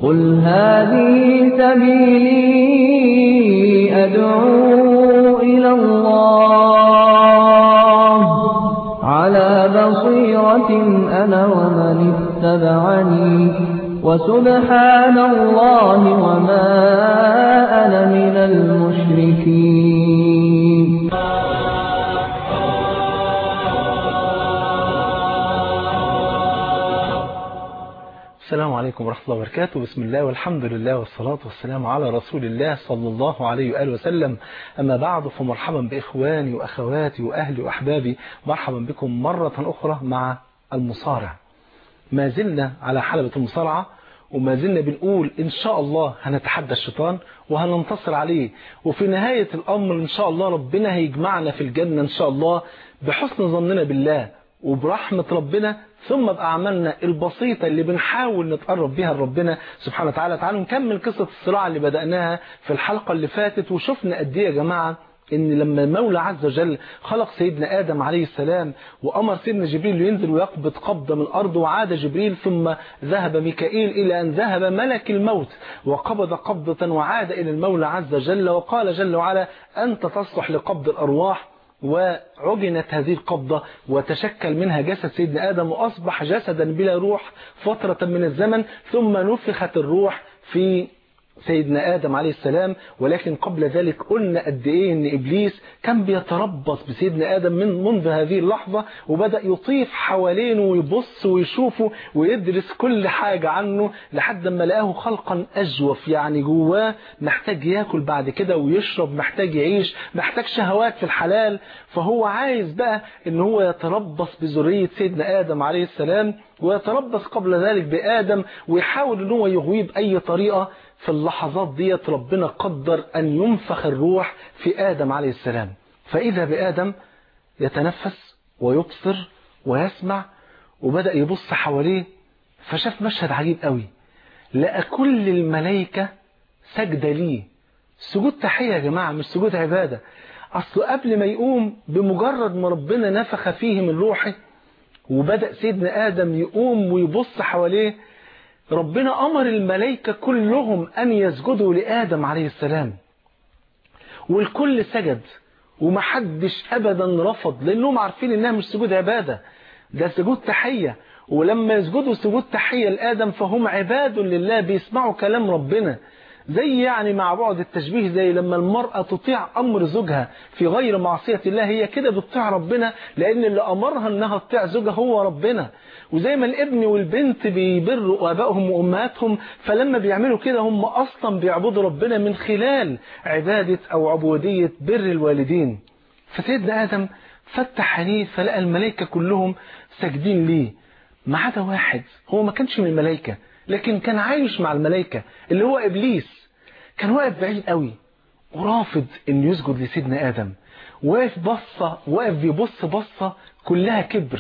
قل هذه سبيلي أدعو إلى الله على بصيرة أنا ومن اتبعني وسبحان الله وما أنا من المشركين السلام عليكم ورحمة الله وبركاته بسم الله والحمد لله والصلاة والسلام على رسول الله صلى الله عليه وآله وسلم أما بعد فمرحبا بإخواني وأخواتي وأهلي وأحبابي مرحبا بكم مرة أخرى مع المصارع ما زلنا على حلبة المصارعة وما زلنا بنقول إن شاء الله هنتحدى الشيطان وهننتصر عليه وفي نهاية الأمر إن شاء الله ربنا هيجمعنا في الجنة إن شاء الله بحسن ظننا بالله وبرحمة ربنا ثم بأعمالنا البسيطة اللي بنحاول نتقرب بها لربنا سبحانه وتعالى تعالوا نكمل قصة الصراع اللي بدأناها في الحلقة اللي فاتت وشفنا قد ايه يا جماعة ان لما المولى عز وجل خلق سيدنا آدم عليه السلام وأمر سيدنا جبريل ينزل ويقبض قبضة من الأرض وعاد جبريل ثم ذهب ميكائيل إلى أن ذهب ملك الموت وقبض قبضة وعاد إلى المولى عز وجل وقال جل وعلا أنت تصلح لقبض الأرواح وعجنت هذه القبضة وتشكل منها جسد سيدنا آدم وأصبح جسدا بلا روح فترة من الزمن ثم نفخت الروح في سيدنا آدم عليه السلام ولكن قبل ذلك قلنا قد إيه إن إبليس كان بيتربص بسيدنا آدم من منذ هذه اللحظة وبدأ يطيف حوالينه ويبص ويشوفه ويدرس كل حاجة عنه لحد ما لقاه خلقا أجوف يعني جواه محتاج ياكل بعد كده ويشرب محتاج يعيش محتاج شهوات في الحلال فهو عايز بقى إن هو يتربص بذرية سيدنا آدم عليه السلام ويتربص قبل ذلك بآدم ويحاول إن هو يغويه بأي طريقة في اللحظات ديت ربنا قدر أن ينفخ الروح في آدم عليه السلام فإذا بآدم يتنفس ويبصر ويسمع وبدأ يبص حواليه فشاف مشهد عجيب قوي لقى كل الملائكة سجدة ليه سجود تحية يا جماعة مش سجود عبادة أصله قبل ما يقوم بمجرد ما ربنا نفخ فيه من روحه وبدأ سيدنا آدم يقوم ويبص حواليه ربنا أمر الملائكة كلهم أن يسجدوا لآدم عليه السلام والكل سجد ومحدش أبدا رفض لأنهم عارفين إنها مش سجود عبادة ده سجود تحية ولما يسجدوا سجود تحية لآدم فهم عباد لله بيسمعوا كلام ربنا زي يعني مع بعض التشبيه زي لما المرأة تطيع أمر زوجها في غير معصية الله هي كده بتطيع ربنا لأن اللي أمرها أنها تطيع زوجها هو ربنا وزي ما الابن والبنت بيبروا آبائهم وأمهاتهم فلما بيعملوا كده هم أصلا بيعبدوا ربنا من خلال عبادة أو عبودية بر الوالدين فسيدنا آدم فتح عينيه فلقى الملائكة كلهم ساجدين ليه ما عدا واحد هو ما كانش من الملائكة لكن كان عايش مع الملائكة اللي هو إبليس كان واقف بعيد قوي ورافض انه يسجد لسيدنا آدم واقف بصة واقف بيبص بصة كلها كبر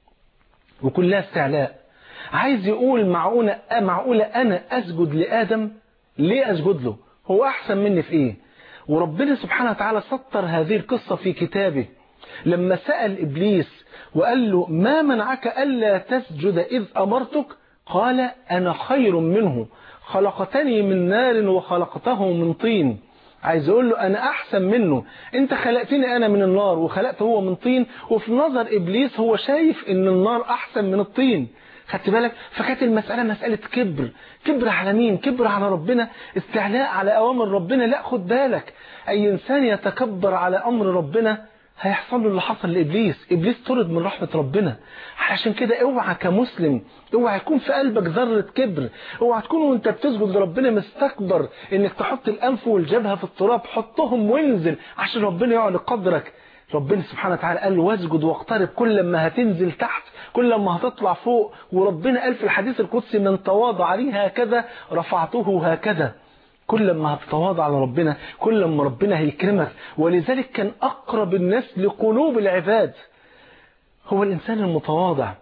وكلها استعلاء عايز يقول معقولة معقولة أنا أسجد لآدم ليه أسجد له هو أحسن مني في إيه وربنا سبحانه وتعالى سطر هذه القصة في كتابه لما سأل إبليس وقال له ما منعك ألا تسجد إذ أمرتك قال أنا خير منه خلقتني من نار وخلقته من طين عايز اقول له انا احسن منه انت خلقتني انا من النار وخلقته هو من طين وفي نظر ابليس هو شايف ان النار احسن من الطين خدت بالك فكانت المسألة مسألة كبر كبر على مين كبر على ربنا استعلاء على اوامر ربنا لا خد بالك اي انسان يتكبر على امر ربنا هيحصل له اللي حصل لإبليس إبليس طرد من رحمة ربنا عشان كده اوعى كمسلم اوعى يكون في قلبك ذرة كبر اوعى تكون وانت بتسجد لربنا مستكبر انك تحط الأنف والجبهة في التراب حطهم وانزل عشان ربنا يعلى قدرك ربنا سبحانه وتعالى قال واسجد واقترب كل ما هتنزل تحت كل ما هتطلع فوق وربنا قال في الحديث القدسي من تواضع لي هكذا رفعته هكذا كل ما هتتواضع لربنا كل ما ربنا هيكرمك ولذلك كان أقرب الناس لقلوب العباد هو الإنسان المتواضع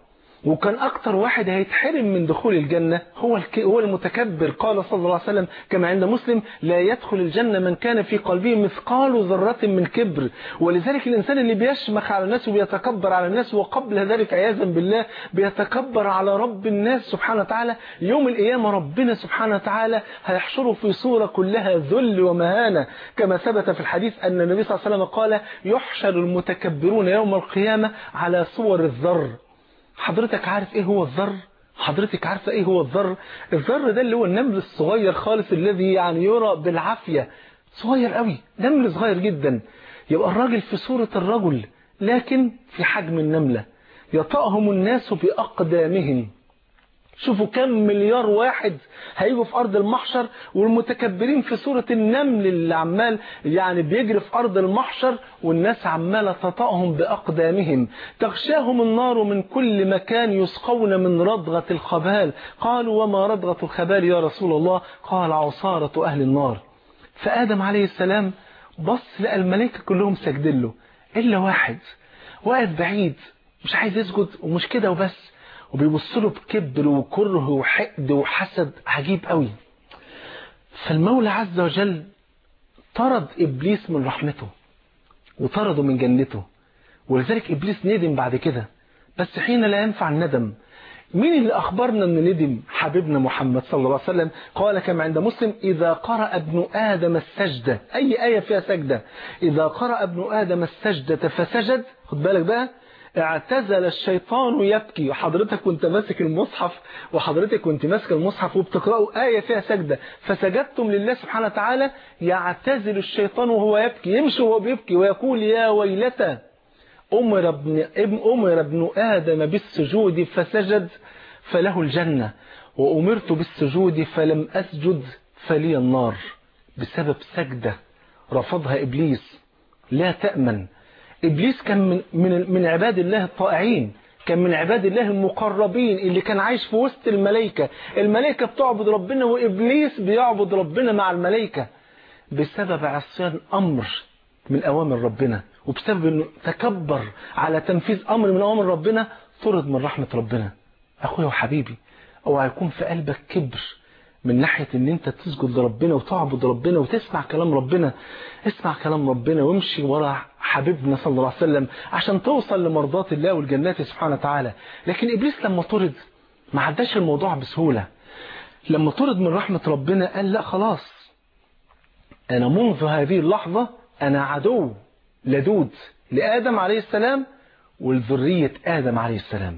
وكان أكتر واحد هيتحرم من دخول الجنة هو الك... هو المتكبر قال صلى الله عليه وسلم كما عند مسلم لا يدخل الجنة من كان في قلبه مثقال ذرة من كبر ولذلك الإنسان اللي بيشمخ على الناس وبيتكبر على الناس وقبل ذلك عياذا بالله بيتكبر على رب الناس سبحانه وتعالى يوم القيامة ربنا سبحانه وتعالى هيحشره في صورة كلها ذل ومهانة كما ثبت في الحديث أن النبي صلى الله عليه وسلم قال يحشر المتكبرون يوم القيامة على صور الذر حضرتك عارف ايه هو الذر حضرتك عارفه ايه هو الذر الذر ده اللي هو النمل الصغير خالص الذي يعني يرى بالعافية صغير قوي نمل صغير جدا يبقى الراجل في صورة الرجل لكن في حجم النملة يطأهم الناس بأقدامهم شوفوا كم مليار واحد هيجوا في أرض المحشر والمتكبرين في صورة النمل اللي عمال يعني بيجري في أرض المحشر والناس عمالة تطأهم بأقدامهم تغشاهم النار من كل مكان يسقون من رضغة الخبال قالوا وما رضغة الخبال يا رسول الله قال عصارة أهل النار فآدم عليه السلام بص لقى الملائكة كلهم ساجدين له إلا واحد واقف بعيد مش عايز يسجد ومش كده وبس وبيبص له بكبر وكره وحقد وحسد عجيب قوي فالمولى عز وجل طرد إبليس من رحمته وطرده من جنته ولذلك إبليس ندم بعد كده بس حين لا ينفع الندم مين اللي أخبرنا أن ندم حبيبنا محمد صلى الله عليه وسلم قال كما عند مسلم إذا قرأ ابن آدم السجدة أي آية فيها سجدة إذا قرأ ابن آدم السجدة فسجد خد بالك بقى اعتزل الشيطان يبكي وحضرتك كنت ماسك المصحف وحضرتك كنت ماسك المصحف وبتقرأوا آية فيها سجدة فسجدتم لله سبحانه وتعالى يعتزل الشيطان وهو يبكي يمشي وهو بيبكي ويقول يا ويلتى أمر ابن, أمر ابن آدم بالسجود فسجد فله الجنة وأمرت بالسجود فلم أسجد فلي النار بسبب سجدة رفضها إبليس لا تأمن إبليس كان من, من, من عباد الله الطائعين كان من عباد الله المقربين اللي كان عايش في وسط الملائكة الملائكة بتعبد ربنا وإبليس بيعبد ربنا مع الملائكة بسبب عصيان أمر من أوامر ربنا وبسبب أنه تكبر على تنفيذ أمر من أوامر ربنا طرد من رحمة ربنا أخويا وحبيبي اوعى يكون في قلبك كبر من ناحية ان انت تسجد لربنا وتعبد ربنا وتسمع كلام ربنا اسمع كلام ربنا وامشي ورا حبيبنا صلى الله عليه وسلم عشان توصل لمرضات الله والجنات سبحانه وتعالى لكن ابليس لما طرد ما عداش الموضوع بسهولة لما طرد من رحمة ربنا قال لا خلاص انا منذ هذه اللحظة انا عدو لدود لآدم عليه السلام ولذرية آدم عليه السلام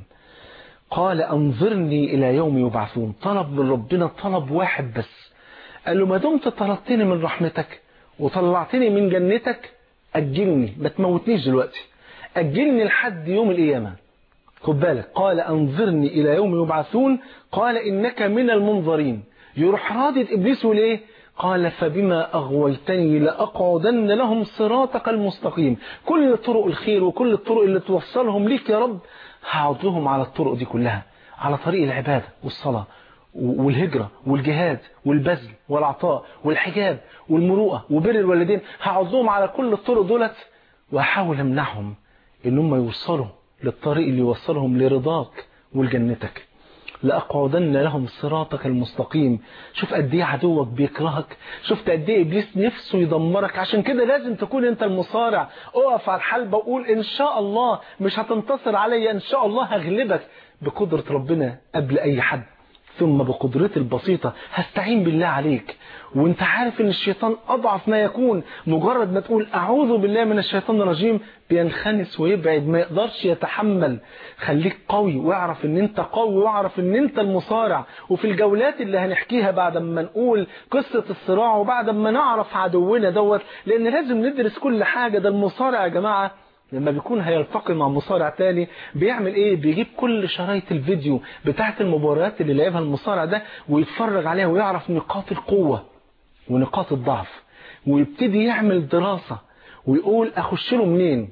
قال أنظرني إلى يوم يبعثون طلب من ربنا طلب واحد بس قال له ما دمت طردتني من رحمتك وطلعتني من جنتك أجلني ما تموتنيش دلوقتي أجلني لحد يوم القيامة خد بالك قال أنظرني إلى يوم يبعثون قال إنك من المنظرين يروح رادد إبليس ليه قال فبما أغويتني لأقعدن لهم صراطك المستقيم كل طرق الخير وكل الطرق اللي توصلهم ليك يا رب هعضهم على الطرق دي كلها على طريق العبادة والصلاة والهجرة والجهاد والبذل والعطاء والحجاب والمروءة وبر الوالدين هعضهم على كل الطرق دولت وهحاول امنعهم ان هم يوصلوا للطريق اللي يوصلهم لرضاك ولجنتك لأقعدن لهم صراطك المستقيم شوف قد ايه عدوك بيكرهك شفت قد ايه ابليس نفسه يدمرك عشان كده لازم تكون انت المصارع اقف على الحلبة وقول ان شاء الله مش هتنتصر عليا ان شاء الله هغلبك بقدرة ربنا قبل اي حد ثم بقدرتي البسيطة هستعين بالله عليك وانت عارف ان الشيطان اضعف ما يكون مجرد ما تقول اعوذ بالله من الشيطان الرجيم بينخنس ويبعد ما يقدرش يتحمل خليك قوي واعرف ان انت قوي واعرف ان انت المصارع وفي الجولات اللي هنحكيها بعد ما نقول قصة الصراع وبعد ما نعرف عدونا دوت لان لازم ندرس كل حاجة ده المصارع يا جماعة لما بيكون هيلتقي مع مصارع تاني بيعمل ايه بيجيب كل شرايط الفيديو بتاعت المباريات اللي لعبها المصارع ده ويتفرج عليها ويعرف نقاط القوة ونقاط الضعف ويبتدي يعمل دراسة ويقول اخش له منين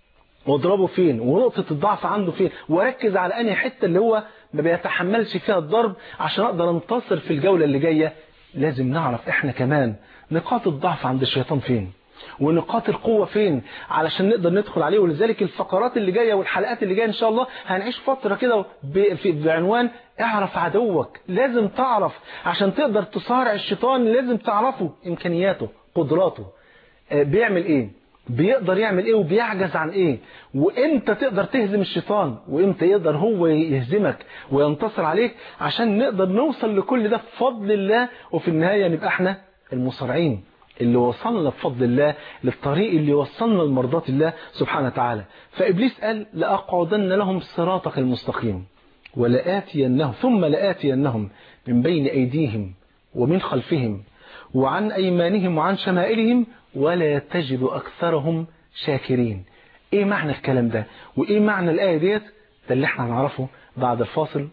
واضربه فين ونقطة الضعف عنده فين واركز على انهي حتة اللي هو ما بيتحملش فيها الضرب عشان اقدر انتصر في الجولة اللي جاية لازم نعرف احنا كمان نقاط الضعف عند الشيطان فين ونقاط القوة فين علشان نقدر ندخل عليه ولذلك الفقرات اللي جاية والحلقات اللي جاية إن شاء الله هنعيش فترة كده بعنوان اعرف عدوك لازم تعرف عشان تقدر تصارع الشيطان لازم تعرفه إمكانياته قدراته بيعمل إيه بيقدر يعمل ايه وبيعجز عن ايه وامتى تقدر تهزم الشيطان وامتى يقدر هو يهزمك وينتصر عليك عشان نقدر نوصل لكل ده بفضل الله وفي النهاية نبقى احنا المصارعين اللي وصلنا بفضل الله للطريق اللي وصلنا لمرضاة الله سبحانه وتعالى فإبليس قال لأقعدن لهم صراطك المستقيم ولآتينهم ثم لآتينهم من بين أيديهم ومن خلفهم وعن أيمانهم وعن شمائلهم ولا تجد أكثرهم شاكرين إيه معنى الكلام ده وإيه معنى الآية ديت ده اللي احنا هنعرفه بعد الفاصل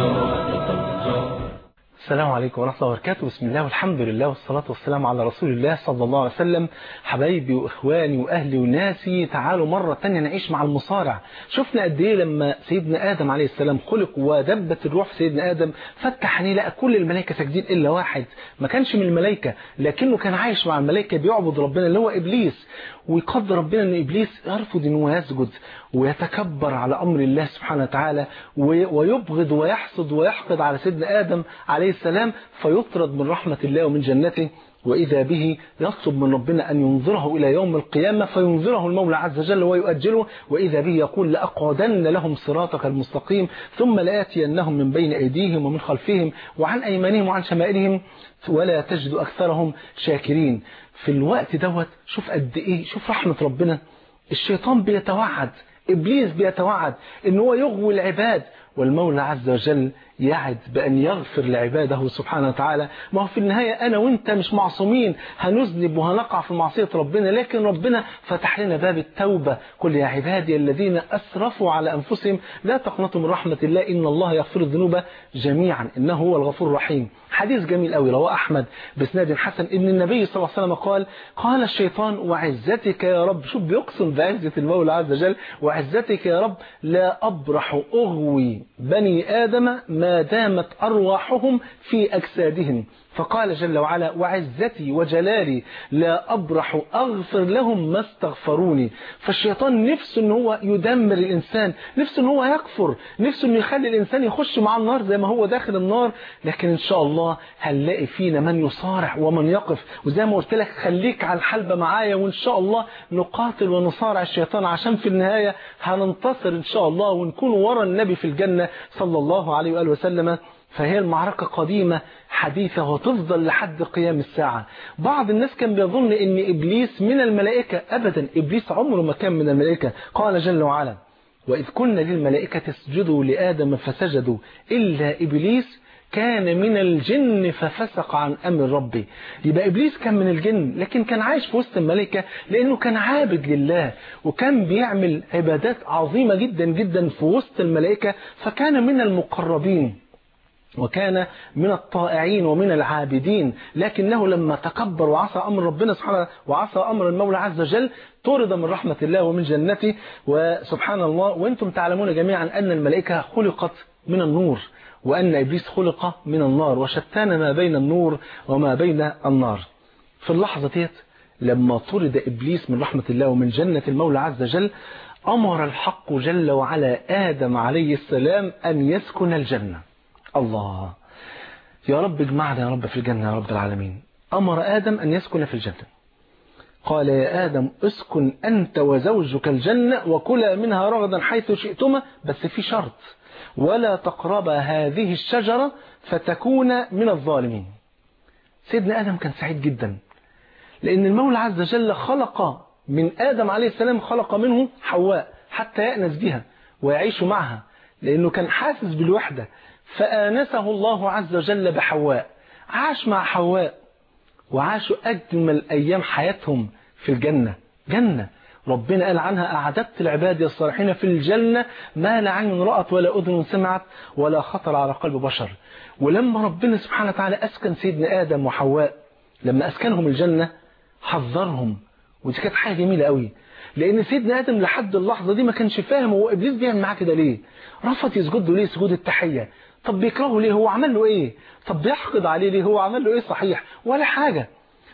السلام عليكم ورحمة الله وبركاته بسم الله والحمد لله والصلاة والسلام على رسول الله صلى الله عليه وسلم حبايبي وإخواني وأهلي وناسي تعالوا مرة تانية نعيش مع المصارع شفنا قد إيه لما سيدنا آدم عليه السلام خلق ودبت الروح في سيدنا آدم فتح عينيه لقى كل الملائكة ساجدين إلا واحد ما كانش من الملائكة لكنه كان عايش مع الملائكة بيعبد ربنا اللي هو إبليس ويقدر ربنا أن إبليس يرفض أنه يسجد ويتكبر على أمر الله سبحانه وتعالى ويبغض ويحسد ويحقد على سيدنا آدم عليه السلام فيطرد من رحمة الله ومن جنته وإذا به يطلب من ربنا أن ينظره إلى يوم القيامة فينظره المولى عز وجل ويؤجله وإذا به يقول لأقعدن لهم صراطك المستقيم ثم لآتينهم من بين أيديهم ومن خلفهم وعن أيمانهم وعن شمائلهم ولا تجد أكثرهم شاكرين في الوقت دوت شوف قد إيه شوف رحمة ربنا الشيطان بيتوعد إبليس بيتوعد إن هو يغوي العباد والمولى عز وجل يعد بأن يغفر لعباده سبحانه وتعالى ما هو في النهاية أنا وإنت مش معصومين هنذنب وهنقع في معصية ربنا لكن ربنا فتح لنا باب التوبة قل يا عبادي الذين أسرفوا على أنفسهم لا تقنطوا من رحمة الله إن الله يغفر الذنوب جميعا إنه هو الغفور الرحيم حديث جميل قوي رواه أحمد بسناد حسن إن النبي صلى الله عليه وسلم قال قال الشيطان وعزتك يا رب شوف بيقسم بعزة المولى عز وجل وعزتك يا رب لا أبرح أغوي بني آدم ما دامت أرواحهم في أجسادهم فقال جل وعلا وعزتي وجلالي لا أبرح أغفر لهم ما استغفروني فالشيطان نفسه ان هو يدمر الإنسان نفسه ان هو يكفر نفسه ان يخلي الإنسان يخش مع النار زي ما هو داخل النار لكن إن شاء الله هنلاقي فينا من يصارع ومن يقف وزي ما قلت لك خليك على الحلبة معايا وإن شاء الله نقاتل ونصارع الشيطان عشان في النهاية هننتصر إن شاء الله ونكون ورا النبي في الجنة صلى الله عليه وآله وسلم فهي المعركة قديمة حديثة وتفضل لحد قيام الساعة بعض الناس كان بيظن ان إبليس من الملائكة أبدا إبليس عمره ما كان من الملائكة قال جل وعلا وإذ كنا للملائكة اسجدوا لآدم فسجدوا إلا إبليس كان من الجن ففسق عن أمر ربي يبقى إبليس كان من الجن لكن كان عايش في وسط الملائكة لأنه كان عابد لله وكان بيعمل عبادات عظيمة جدا جدا في وسط الملائكة فكان من المقربين وكان من الطائعين ومن العابدين لكنه لما تكبر وعصى أمر ربنا سبحانه وعصى أمر المولى عز وجل طرد من رحمة الله ومن جنته وسبحان الله وانتم تعلمون جميعا أن الملائكة خلقت من النور وأن إبليس خلق من النار وشتان ما بين النور وما بين النار في اللحظة ديت لما طرد إبليس من رحمة الله ومن جنة المولى عز وجل أمر الحق جل وعلا آدم عليه السلام أن يسكن الجنة الله يا رب اجمعنا يا رب في الجنة يا رب العالمين أمر آدم أن يسكن في الجنة قال يا آدم اسكن أنت وزوجك الجنة وكلا منها رغدا حيث شئتما بس في شرط ولا تقربا هذه الشجرة فتكون من الظالمين سيدنا آدم كان سعيد جدا لأن المولى عز وجل خلق من آدم عليه السلام خلق منه حواء حتى يأنس بها ويعيش معها لأنه كان حاسس بالوحدة فآنسه الله عز وجل بحواء عاش مع حواء وعاشوا أجمل أيام حياتهم في الجنة جنة ربنا قال عنها أعددت العباد الصالحين في الجنة ما لا عين رأت ولا أذن سمعت ولا خطر على قلب بشر ولما ربنا سبحانه وتعالى أسكن سيدنا آدم وحواء لما أسكنهم الجنة حذرهم ودي كانت حاجة جميلة قوي لأن سيدنا آدم لحد اللحظة دي ما كانش فاهم هو إبليس بيعمل معاه كده ليه رفض يسجد له ليه سجود التحية طب بيكرهه ليه هو عمل له إيه طب بيحقد عليه ليه هو عمل له إيه صحيح ولا حاجة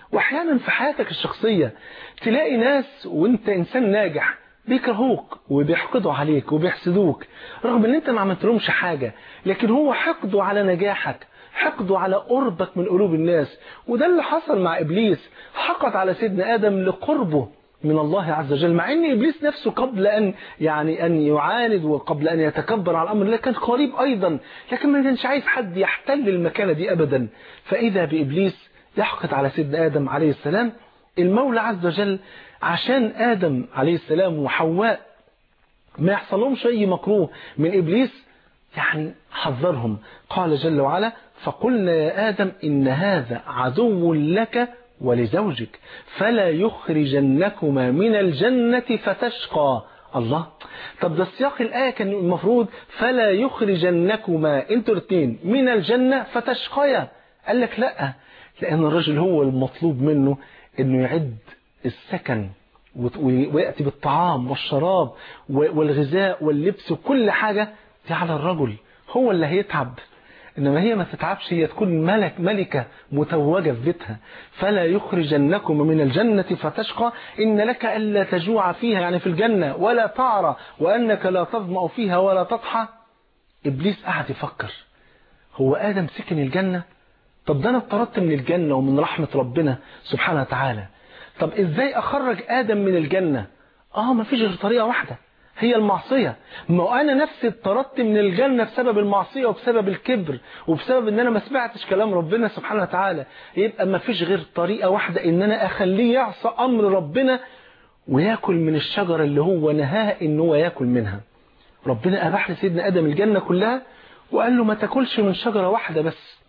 واحيانا في حياتك الشخصية تلاقي ناس وانت انسان ناجح بيكرهوك وبيحقدوا عليك وبيحسدوك رغم ان انت ما عملتلهمش حاجة لكن هو حقده على نجاحك حقده على قربك من قلوب الناس وده اللي حصل مع ابليس حقد على سيدنا ادم لقربه من الله عز وجل مع ان ابليس نفسه قبل ان يعني ان يعاند وقبل ان يتكبر على الامر الله كان قريب ايضا لكن ما كانش عايز حد يحتل المكانه دي ابدا فاذا بابليس يحقد على سيدنا ادم عليه السلام المولى عز وجل عشان ادم عليه السلام وحواء ما يحصلهمش اي مكروه من ابليس يعني حذرهم قال جل وعلا فقلنا يا ادم ان هذا عدو لك ولزوجك فلا يخرجنكما من الجنة فتشقى الله طب ده سياق الآية كان المفروض فلا يخرجنكما انتوا الاثنين من الجنة فتشقيا قال لك لا لأن الرجل هو المطلوب منه انه يعد السكن ويأتي بالطعام والشراب والغذاء واللبس وكل حاجة دي على الرجل هو اللي هيتعب إنما هي ما تتعبش هي تكون ملك ملكة متوجة في بيتها فلا يخرجنكم من الجنة فتشقى إن لك ألا تجوع فيها يعني في الجنة ولا تعرى وأنك لا تظمأ فيها ولا تضحى إبليس قعد يفكر هو آدم سكن الجنة طب ده أنا اطردت من الجنة ومن رحمة ربنا سبحانه وتعالى طب إزاي أخرج آدم من الجنة آه ما فيش غير طريقة واحدة هي المعصية ما أنا نفسي اطردت من الجنة بسبب المعصية وبسبب الكبر وبسبب ان أنا ما سمعتش كلام ربنا سبحانه وتعالى يبقى ما فيش غير طريقة واحدة ان أنا أخليه يعصى أمر ربنا وياكل من الشجرة اللي هو نهاه ان هو ياكل منها ربنا أباح لسيدنا آدم الجنة كلها وقال له ما تاكلش من شجرة واحدة بس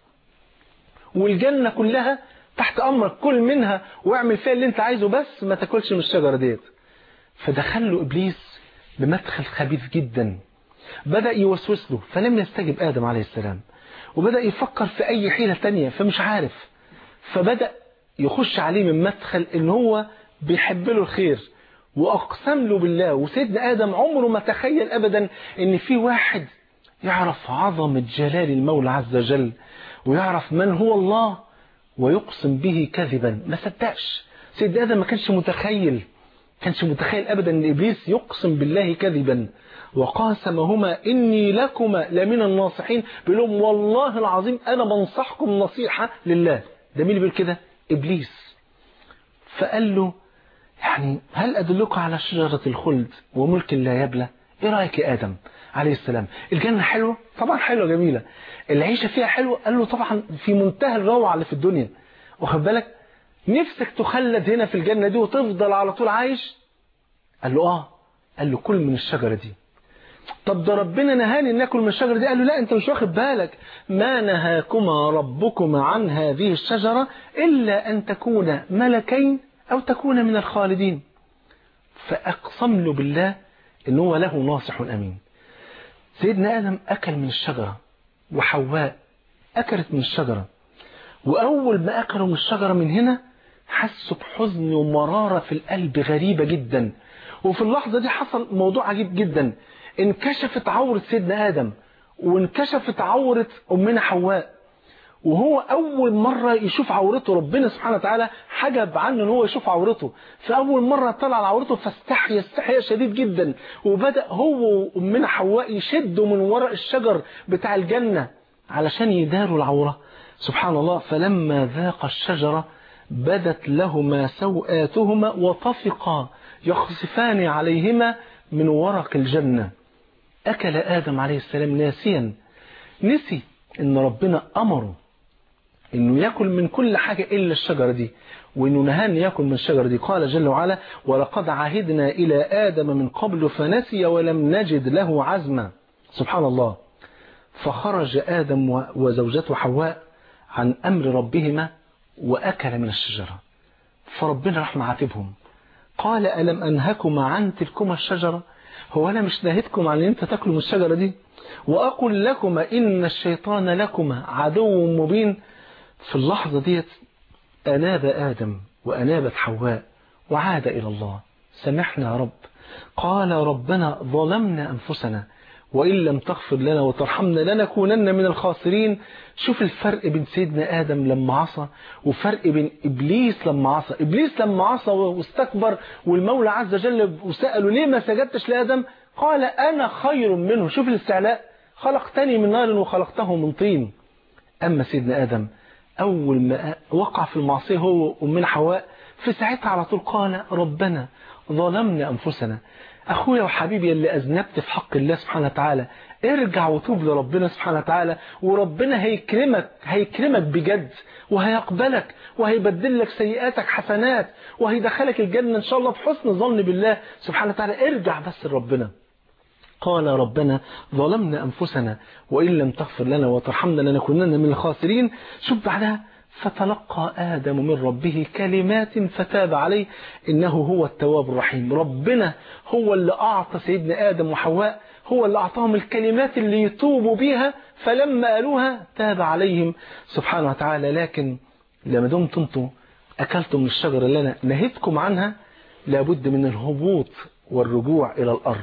والجنة كلها تحت أمرك كل منها واعمل فيها اللي انت عايزه بس ما تاكلش من الشجرة ديت فدخل له إبليس بمدخل خبيث جدا بدأ يوسوس له فلم يستجب آدم عليه السلام وبدأ يفكر في أي حيلة تانية فمش عارف فبدأ يخش عليه من مدخل ان هو بيحب له الخير وأقسم له بالله وسيدنا آدم عمره ما تخيل أبدا ان في واحد يعرف عظمة جلال المولى عز وجل ويعرف من هو الله ويقسم به كذبا ما صدقش سيدنا آدم ما كانش متخيل كانش متخيل أبدا أن إبليس يقسم بالله كذبا وقاسمهما إني لكما لمن الناصحين بيقول لهم والله العظيم أنا بنصحكم نصيحة لله ده مين اللي بيقول كده إبليس فقال له يعني هل أدلك على شجرة الخلد وملك لا يبلى إيه رأيك يا آدم عليه السلام الجنة حلوة طبعا حلوة جميلة العيشة فيها حلوة قال له طبعا في منتهى الروعة اللي في الدنيا واخد بالك نفسك تخلد هنا في الجنة دي وتفضل على طول عايش قال له اه قال له كل من الشجرة دي طب ده ربنا نهاني ان اكل من الشجرة دي قال له لا انت مش واخد بالك ما نهاكما ربكما عن هذه الشجرة الا ان تكونا ملكين او تكونا من الخالدين فاقسم له بالله ان هو له ناصح امين سيدنا ادم اكل من الشجرة وحواء اكلت من الشجرة واول ما اكلوا من الشجرة من هنا حسوا بحزن ومرارة في القلب غريبة جدا وفي اللحظة دي حصل موضوع عجيب جدا انكشفت عورة سيدنا آدم وانكشفت عورة أمنا حواء وهو أول مرة يشوف عورته ربنا سبحانه وتعالى حجب عنه ان هو يشوف عورته فأول مرة طلع على عورته فاستحيا استحياء شديد جدا وبدأ هو وأمنا حواء يشدوا من وراء الشجر بتاع الجنة علشان يداروا العورة سبحان الله فلما ذاق الشجرة بدت لهما سوآتهما وطفقا يخصفان عليهما من ورق الجنة أكل آدم عليه السلام ناسيا نسي إن ربنا أمره إنه يأكل من كل حاجة إلا الشجرة دي وإنه نهان يأكل من الشجرة دي قال جل وعلا ولقد عهدنا إلى آدم من قبل فنسي ولم نجد له عزما سبحان الله فخرج آدم وزوجته حواء عن أمر ربهما وأكل من الشجرة فربنا راح معاتبهم قال ألم أنهكما عن تلكما الشجرة هو أنا مش نهيتكم عن أن أنت تاكلوا من الشجرة دي وأقول لكما إن الشيطان لكما عدو مبين في اللحظة ديت أناب آدم وأنابت حواء وعاد إلى الله سمحنا يا رب قال ربنا ظلمنا أنفسنا وإن لم تغفر لنا وترحمنا لنكونن من الخاسرين شوف الفرق بين سيدنا آدم لما عصى وفرق بين إبليس لما عصى إبليس لما عصى واستكبر والمولى عز وجل وسأله ليه ما سجدتش لآدم قال أنا خير منه شوف الاستعلاء خلقتني من نار وخلقته من طين أما سيدنا آدم أول ما وقع في المعصية هو ومن حواء في ساعتها على طول قال ربنا ظلمنا أنفسنا أخويا وحبيبي اللي أذنبت في حق الله سبحانه وتعالى ارجع وتوب لربنا سبحانه وتعالى وربنا هيكرمك هيكرمك بجد وهيقبلك وهيبدل لك سيئاتك حسنات وهيدخلك الجنة إن شاء الله بحسن ظن بالله سبحانه وتعالى ارجع بس لربنا قال ربنا ظلمنا أنفسنا وإن لم تغفر لنا وترحمنا لنكونن من الخاسرين شوف بعدها فتلقى آدم من ربه كلمات فتاب عليه إنه هو التواب الرحيم ربنا هو اللي أعطى سيدنا آدم وحواء هو اللي أعطاهم الكلمات اللي يتوبوا بيها فلما قالوها تاب عليهم سبحانه وتعالى لكن لما دمت انتم أكلتم من الشجرة اللي أنا نهيتكم عنها لابد من الهبوط والرجوع إلى الأرض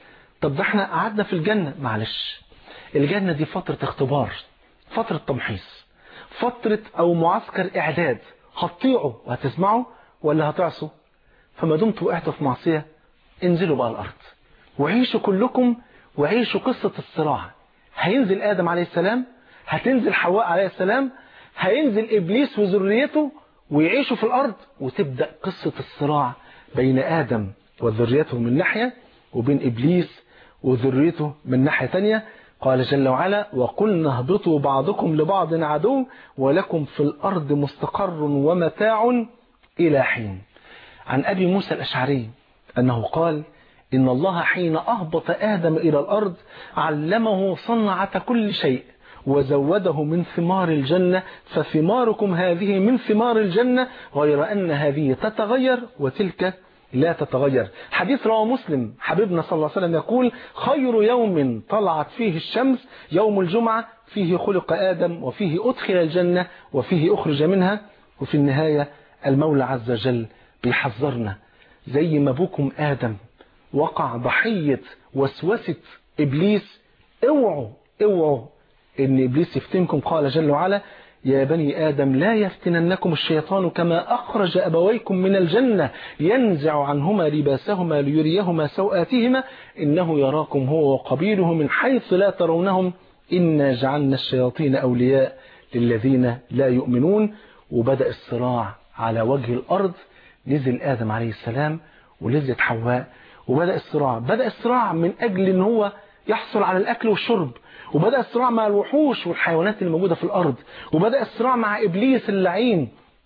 طب ده احنا قعدنا في الجنة معلش الجنة دي فترة اختبار فترة تمحيص فترة او معسكر اعداد هتطيعوا وهتسمعوا ولا هتعصوا فما دمتوا وقعتوا في معصية انزلوا بقى الارض وعيشوا كلكم وعيشوا قصة الصراع هينزل ادم عليه السلام هتنزل حواء عليه السلام هينزل ابليس وذريته ويعيشوا في الارض وتبدأ قصة الصراع بين ادم وذريته من ناحية وبين ابليس وذريته من ناحية تانية قال جل وعلا وقلنا اهبطوا بعضكم لبعض عدو ولكم في الأرض مستقر ومتاع إلى حين عن أبي موسى الأشعري أنه قال إن الله حين أهبط آدم إلى الأرض علمه صنعة كل شيء وزوده من ثمار الجنة فثماركم هذه من ثمار الجنة غير أن هذه تتغير وتلك لا تتغير حديث رواه مسلم حبيبنا صلى الله عليه وسلم يقول خير يوم طلعت فيه الشمس يوم الجمعة فيه خلق آدم وفيه أدخل الجنة وفيه أخرج منها وفي النهاية المولى عز وجل بيحذرنا زي ما ابوكم آدم وقع ضحية وسوسة إبليس اوعوا اوعوا إن إبليس يفتنكم قال جل وعلا يا بني آدم لا يفتننكم الشيطان كما أخرج أبويكم من الجنة ينزع عنهما لباسهما ليريهما سوآتهما إنه يراكم هو وقبيله من حيث لا ترونهم إنا جعلنا الشياطين أولياء للذين لا يؤمنون وبدأ الصراع على وجه الأرض نزل آدم عليه السلام ونزلت حواء وبدأ الصراع بدأ الصراع من أجل أن هو يحصل على الأكل والشرب وبدأ الصراع مع الوحوش والحيوانات اللي موجودة في الأرض وبدأ الصراع مع إبليس اللعين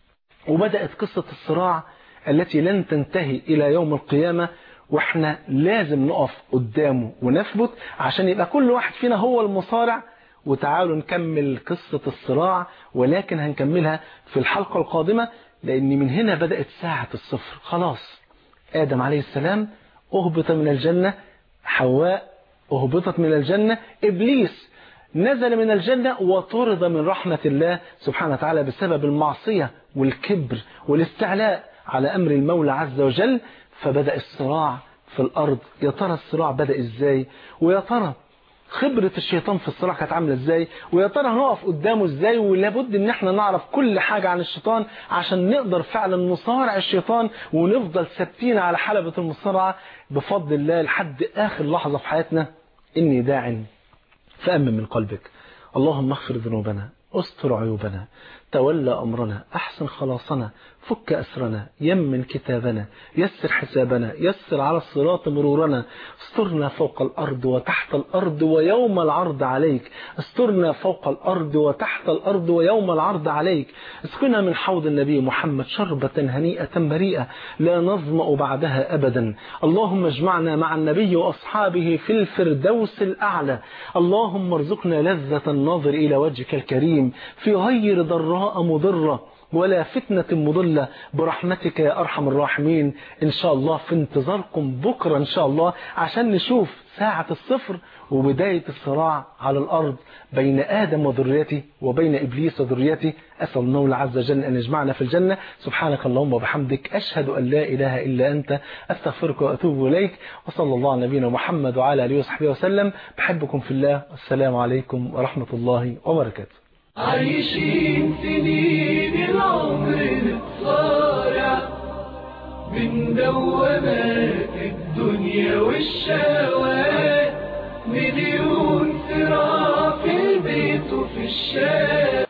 وبدأت قصة الصراع التي لن تنتهي إلى يوم القيامة واحنا لازم نقف قدامه ونثبت عشان يبقى كل واحد فينا هو المصارع وتعالوا نكمل قصة الصراع ولكن هنكملها في الحلقة القادمة لأن من هنا بدأت ساعة الصفر خلاص آدم عليه السلام أهبط من الجنة حواء أهبطت من الجنة إبليس نزل من الجنة وطرد من رحمة الله سبحانه وتعالى بسبب المعصية والكبر والاستعلاء على أمر المولى عز وجل فبدأ الصراع في الأرض يا ترى الصراع بدأ إزاي ويا ترى خبرة الشيطان في الصراع كانت عاملة ازاي ويا ترى هنقف قدامه ازاي ولابد ان احنا نعرف كل حاجة عن الشيطان عشان نقدر فعلا نصارع الشيطان ونفضل ثابتين على حلبة المصارعة بفضل الله لحد اخر لحظة في حياتنا اني داع فأمن من قلبك اللهم اغفر ذنوبنا استر عيوبنا تولى أمرنا أحسن خلاصنا فك أسرنا يمن كتابنا يسر حسابنا يسر على الصراط مرورنا استرنا فوق الأرض وتحت الأرض ويوم العرض عليك استرنا فوق الأرض وتحت الأرض ويوم العرض عليك اسقنا من حوض النبي محمد شربة هنيئة بريئة لا نظمأ بعدها أبدا اللهم اجمعنا مع النبي وأصحابه في الفردوس الأعلى اللهم ارزقنا لذة النظر إلى وجهك الكريم في غير ضراء ضراء مضرة ولا فتنة مضلة برحمتك يا أرحم الراحمين إن شاء الله في انتظاركم بكرة إن شاء الله عشان نشوف ساعة الصفر وبداية الصراع على الأرض بين آدم وذريته وبين إبليس وذريته أسأل الله عز وجل أن يجمعنا في الجنة سبحانك اللهم وبحمدك أشهد أن لا إله إلا أنت أستغفرك وأتوب إليك وصلى الله على نبينا محمد وعلى آله وصحبه وسلم بحبكم في الله والسلام عليكم ورحمة الله وبركاته عايشين سنين العمر نتصارع من دوامات الدنيا والشهوات مليون صراع في البيت وفي الشارع